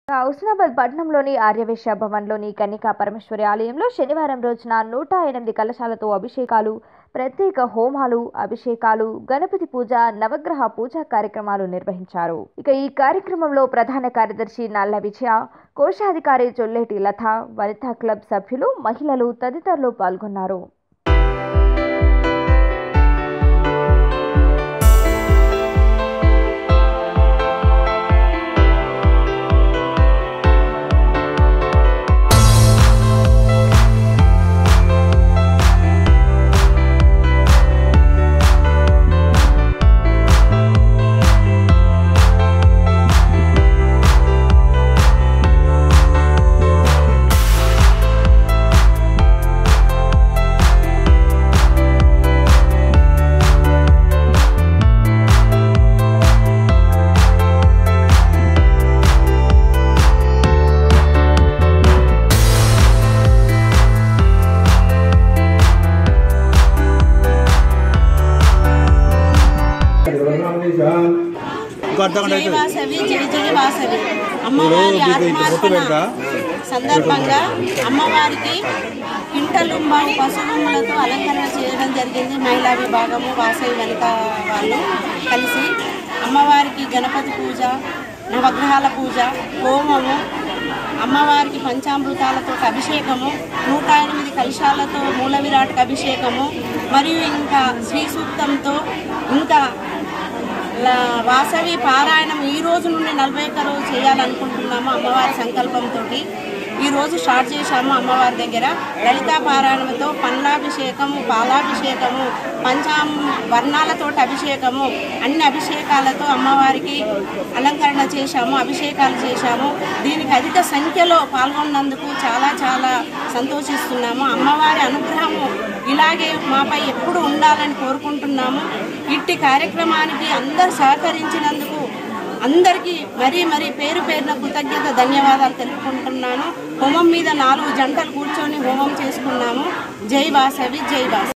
హుస్నాబాద్ పట్టణంలోని ఆర్యవేశ్య భవన్లోని కన్నికా పరమేశ్వరి ఆలయంలో శనివారం రోజున నూట ఎనిమిది కలశాలతో అభిషేకాలు ప్రత్యేక హోమాలు అభిషేకాలు గణపతి పూజ నవగ్రహ పూజా కార్యక్రమాలు నిర్వహించారు ఇక ఈ కార్యక్రమంలో ప్రధాన కార్యదర్శి నల్ల విజయ కోశాధికారి చొల్లేటి లత వనితా క్లబ్ సభ్యులు మహిళలు తదితరులు పాల్గొన్నారు ఇంకో అర్థం గంట జై అవుతుంది వాసవి జై జై వాసవి అమ్మవారి ఆత్మార్పణ సందర్భంగా అమ్మవారికి పింటలుంబావు పశువులతో అలంకరణ చేయడం జరిగింది మహిళా విభాగము వాసవి వనిత వాళ్ళు కలిసి అమ్మవారికి గణపతి పూజ నవగ్రహాల పూజ హోమము అమ్మవారికి పంచామృతాలతో అభిషేకము నూట ఎనిమిది కలశాలతో మూల విరాట్కి అభిషేకము మరియు ఇంకా శ్రీ సూక్తంతో ఇంకా లా- వాసవి పారాయణం ఈ రోజు నుండి నలభై ఒక్క రోజు చేయాలనుకుంటున్నాము అమ్మవారి సంకల్పంతో ఈ రోజు స్టార్ట్ చేశాము అమ్మవారి దగ్గర లలితా పారాయణంతో పండ్లాభిషేకము పాలాభిషేకము పంచాం వర్ణాలతో అభిషేకము అన్ని అభిషేకాలతో అమ్మవారికి అలంకరణ చేశాము అభిషేకాలు చేశాము దీనికి అధిక సంఖ్యలో పాల్గొన్నందుకు చాలా చాలా సంతోషిస్తున్నాము అమ్మవారి అనుగ్రహము ఇలాగే మాపై ఎప్పుడు ఉండాలని కోరుకుంటున్నాము ఇట్టి కార్యక్రమానికి అందరు సహకరించినందుకు అందరికీ మరీ మరీ పేరు పేరున కృతజ్ఞత ధన్యవాదాలు తెలుపుకుంటున్నాను హోమం మీద నాలుగు జంటలు కూర్చొని హోమం చేసుకున్నాము జై వాసవి జై వాసవి